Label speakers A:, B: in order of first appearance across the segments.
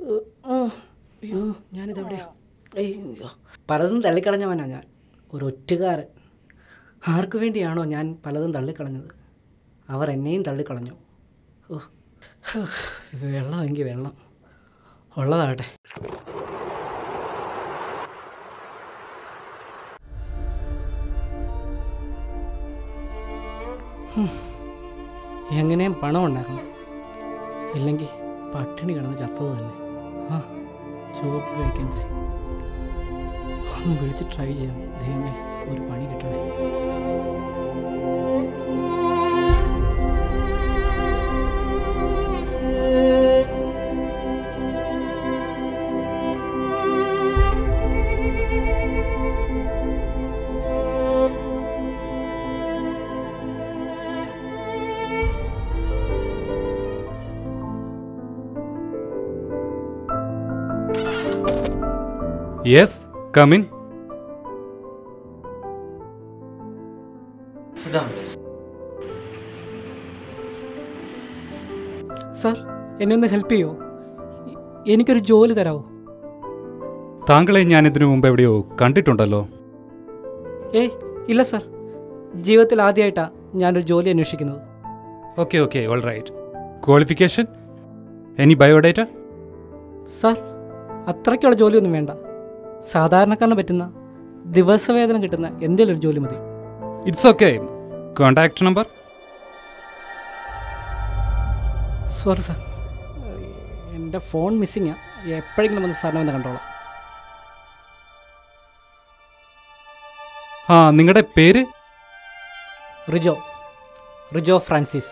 A: അയ്യോ ഞാനിതെവിടെയാ അയ്യോ പലതും തള്ളിക്കളഞ്ഞവനാ ഞാൻ ഒരു ഒറ്റുകാരൻ ആർക്കു വേണ്ടിയാണോ ഞാൻ പലതും തള്ളിക്കളഞ്ഞത് അവർ എന്നെയും തള്ളിക്കളഞ്ഞു ഓ വെള്ളമെങ്കിൽ വെള്ളം ഉള്ളതാകട്ടെ ഹും. എങ്ങനെയും പണം ഉണ്ടാക്കണം ഇല്ലെങ്കിൽ പട്ടിണി കിടന്ന് ചത്തത് തന്നെ ആ ജോബ് വേക്കൻസി ഒന്ന് വിളിച്ച് ട്രൈ ചെയ്യാം ദൈവമേ ഒരു പണി കിട്ടണേ
B: യെസ് കമിൻ
A: സാർ എന്നെ ഒന്ന് ഹെൽപ്പ് ചെയ്യുമോ എ- എനിക്കൊരു ജോലി തരാമോ
B: താങ്കളെ ഞാൻ ഇതിനു മുമ്പ് എവിടെയോ കണ്ടിട്ടുണ്ടല്ലോ
A: ഏയ് ഇല്ല സാർ ജീവിതത്തിൽ ആദ്യമായിട്ടാണ് ഞാനൊരു ജോലി അന്വേഷിക്കുന്നത്
B: okay okay all right qualification any biodata
A: sir അത്രയ്ക്കുള്ള ജോലിയൊന്നും വേണ്ട സാധാരണക്കാരന് പറ്റുന്ന ദിവസവേതനം കിട്ടുന്ന എന്തെങ്കിലും ഒരു ജോലി മതി
B: it's okay contact number
A: sorry sir എൻ്റെ ഫോൺ മിസ്സിങ്ങാണ് എപ്പോഴെങ്കിലും വന്ന് സാറിനെ വന്ന് കണ്ടോളാം
B: ആ നിങ്ങളുടെ പേര്
A: റിജോ റിജോ ഫ്രാൻസിസ്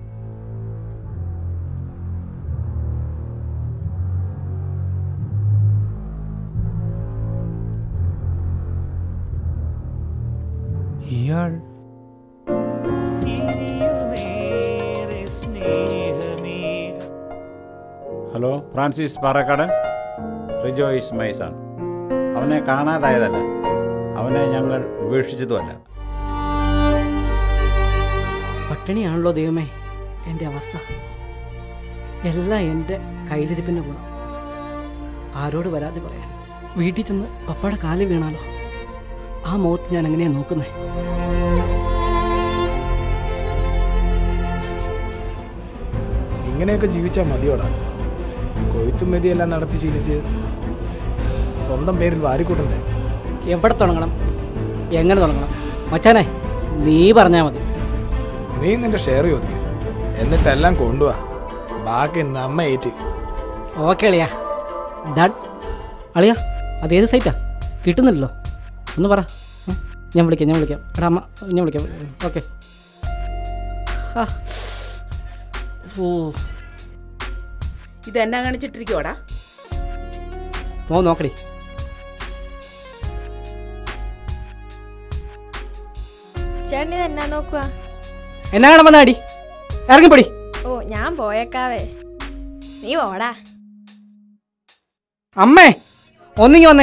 B: ഇയാൾ
C: hello Francis Parakkadan Rijo is my son അവനെ കാണാതായതല്ല അവനെ ഞങ്ങൾ ഉപേക്ഷിച്ചതുമല്ല
A: പട്ടിണിയാണല്ലോ ദൈവമേ എൻ്റെ അവസ്ഥ എല്ലാം എൻ്റെ കയ്യിലിരിപ്പിൻ്റെ ഗുണം ആരോട് വരാതെ പറയാൻ വീട്ടിൽ ചെന്ന് പപ്പയുടെ കാലിൽ വീണാലോ ആ മുഖത്ത് ഞാൻ എങ്ങനെയാ നോക്കുന്നേ
D: ഇങ്ങനെയൊക്കെ ജീവിച്ചാൽ മതിയോടാ കൊയ്ത്തും മെതിയെല്ലാം നടത്തി ശീലിച്ച് സ്വന്തം പേരിൽ വാരിക്കൂട്ടണ്ടേ
A: എവിടെ തുടങ്ങണം എങ്ങനെ തുടങ്ങണം മച്ചാനെ നീ പറഞ്ഞാൽ മതി
D: നീ നിന്റെ ഷെയർ ചോദിക്കുക എന്നിട്ടെല്ലാം കൊണ്ടുവാ ബാക്കി നമ്മ ഏറ്റ്
A: ഓക്കെ അളിയാ ഡൺ അളിയാ അത് ഏത് സൈറ്റാ കിട്ടുന്നില്ലല്ലോ ഒന്ന് പറ ഉം. ഞാൻ വിളിക്കാം ഞാൻ വിളിക്കാം എടാ അമ്മ ഞാൻ വിളിക്കാം ഓക്കെ ആ ഓ
E: ഇതെന്നാ കാണിച്ചിട്ടിരിക്കുവാടാ
A: മോ നോക്കടി
F: ചേട്ടൻ ഇത് എന്നാ നോക്കുക
A: എന്നാ കാണാൻ വന്നാടി ഇറങ്ങിപ്പൊടി
F: ഓ ഞാൻ പോയേക്കാവേ നീ പോടാ
A: അമ്മേ ഒന്നിങ്ങി വന്നേ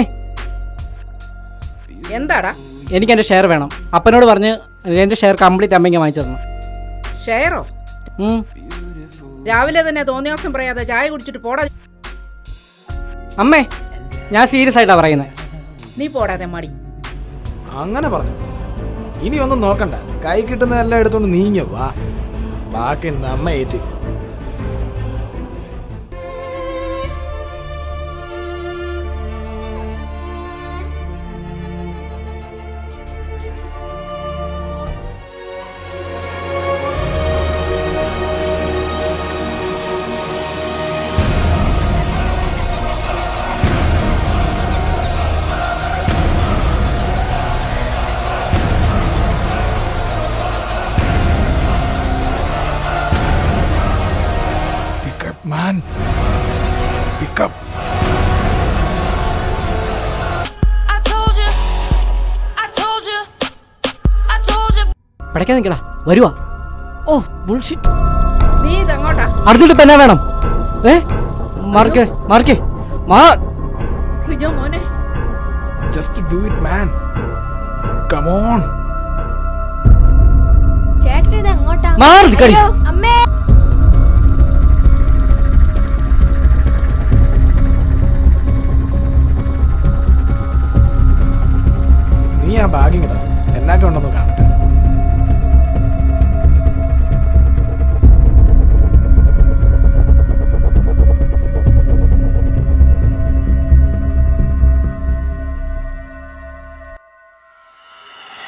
E: എന്താടാ
A: എനിക്ക് എൻ്റെ ഷെയർ വേണം അപ്പനോട് പറഞ്ഞ് എൻ്റെ ഷെയർ കംപ്ലീറ്റ് അമ്മയ്ക്ക് വാങ്ങിച്ചു തരണം
E: ഷെയറോ
A: ഉം.
E: രാവിലെ തന്നെ തോന്നിയ ദിവസം പറയാതെ ചായ കുടിച്ചിട്ട് പോടാ
A: അമ്മേ ഞാൻ സീരിയസ് ആയിട്ടാണ് പറയുന്നത്
E: നീ പോടാതെ മടി
D: അങ്ങനെ പറഞ്ഞു ഇനി ഒന്നും നോക്കണ്ട കൈ കിട്ടുന്നതെല്ലാം എടുത്തോണ്ട് നീങ്ങ വാ ബാക്കി നമ്മ ഏറ്റ് Pick up, man. Pick up.
G: I told you, I told you, I told you.
A: പടയ്ക്കാൻ നിൽക്കടാ വരുവാ ഓ ബുൾഷിറ്റ്
E: നീ ഇതെങ്ങോട്ടാ
A: അടുത്തിട്ട് ഇപ്പം എന്നാ വേണം ഏ മാർക്കേ മാർക്കേ മാ
E: റിജോ മോനെ
D: Just do it, man. Come on.
F: ചേട്ടൻ ഇത് എങ്ങോട്ടാ
A: മാറി നിൽക്കടി.
F: അയ്യോ, അമ്മേ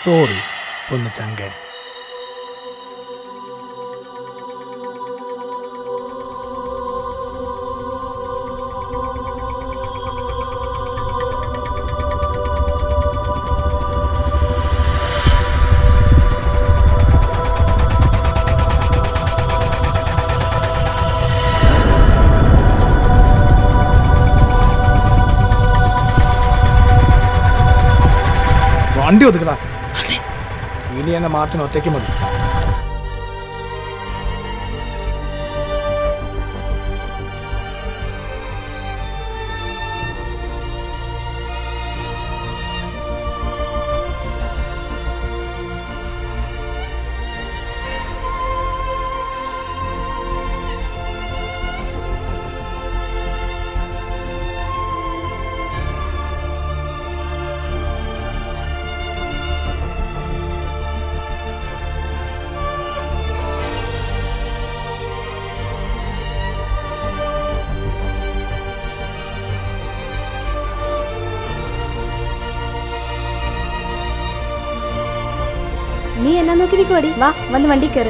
D: സോറി ഒന്ന് ചങ്കേ വണ്ടി ഒതുക്കടാ ഇനി എന്നെ മാർട്ടിന് ഒറ്റയ്ക്ക് മതി
F: നീ എന്നാ നോക്കി നിൽക്കുവാടി വാ വന്ന് വണ്ടി കയറ്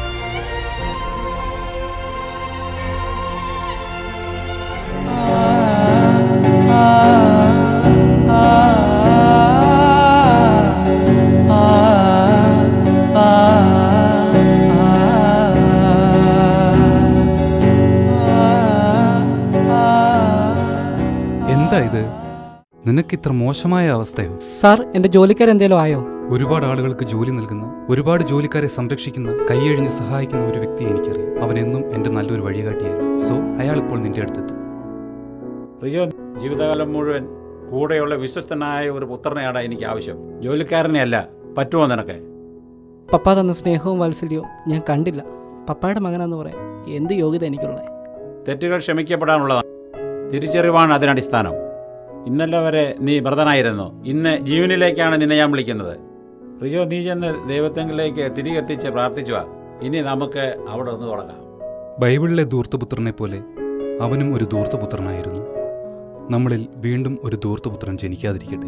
B: എന്താ ഇത് നിനക്കിത്ര മോശമായ അവസ്ഥയോ
A: സാർ എൻ്റെ ജോലിക്കാരെന്തേലും ആയോ
B: ഒരുപാട് ആളുകൾക്ക് ജോലി നൽകുന്ന ഒരുപാട് ജോലിക്കാരെ സംരക്ഷിക്കുന്ന കൈയഴിഞ്ഞ് സഹായിക്കുന്ന ഒരു വ്യക്തിയെ എനിക്കറിയാം അവൻ എന്നും എൻ്റെ നല്ലൊരു വഴികാട്ടിയായിരുന്നു സോ അയാൾ ഇപ്പോൾ നിന്റെ അടുത്തെത്തും
C: റിജോ ജീവിതകാലം മുഴുവൻ കൂടെയുള്ള വിശ്വസ്തനായ ഒരു പുത്രനെയാണ് എനിക്ക് ആവശ്യം ജോലിക്കാരനെയല്ല പറ്റുമോ നിനക്ക്
A: പപ്പ തന്ന സ്നേഹവും വാത്സല്യവും ഞാൻ കണ്ടില്ല പപ്പായുടെ മകനാന്ന് പറയാൻ എന്ത് യോഗ്യത എനിക്കുള്ളത്
C: തെറ്റുകൾ ക്ഷമിക്കപ്പെടാനുള്ളതാണ് തിരിച്ചറിവാണ് അതിനടിസ്ഥാനം ഇന്നലെ വരെ നീ വ്രതനായിരുന്നു ഇന്ന് ജീവനിലേക്കാണ് നിന്നെ ഞാൻ വിളിക്കുന്നത് റിജോ നീ ചെന്ന് ദൈവത്തെങ്കിലേക്ക് തിരികെത്തിച്ച് പ്രാർത്ഥിച്ചു വാ. ഇനി നമുക്ക് അവിടെ ഒന്ന് തുടങ്ങാം
B: ബൈബിളിലെ ധൂർത്തപുത്രനെ പോലെ അവനും ഒരു ധൂർത്തപുത്രനായിരുന്നു നമ്മളിൽ വീണ്ടും ഒരു ധൂർത്തപുത്രൻ ജനിക്കാതിരിക്കട്ടെ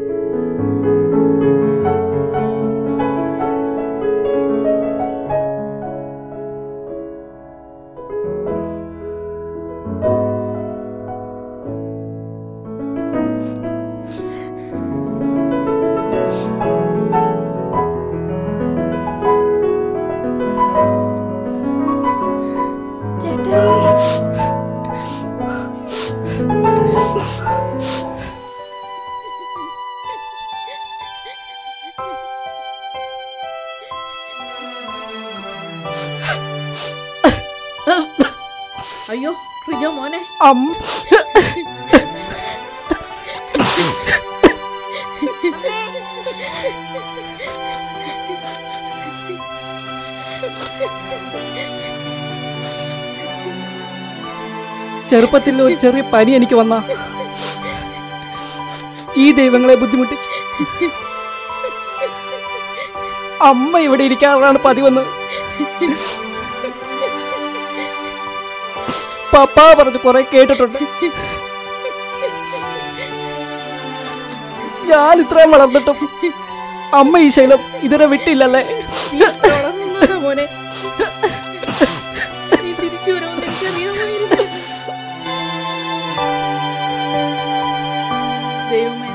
F: ചേട്ടാ
E: അയ്യോ റിജോ മോനെ
A: അം ചെറുപ്പത്തിൽ ഒരു ചെറിയ പനി എനിക്ക് വന്ന ഈ ദൈവങ്ങളെ ബുദ്ധിമുട്ടിച്ച് അമ്മ ഇവിടെ ഇരിക്കാറാണ് പതിവെന്ന് പപ്പ പറഞ്ഞു കുറെ കേട്ടിട്ടുണ്ട് ഞാൻ ഇത്രയും വളർന്നിട്ടും അമ്മ ഈ ശൈലം ഇതുവരെ വിട്ടില്ലല്ലേ
E: നീ വളർന്നതാ മോനെ നീ തിരിച്ചു വരുമെന്ന് എനിക്കറിയാമായിരുന്നു ദൈവമേ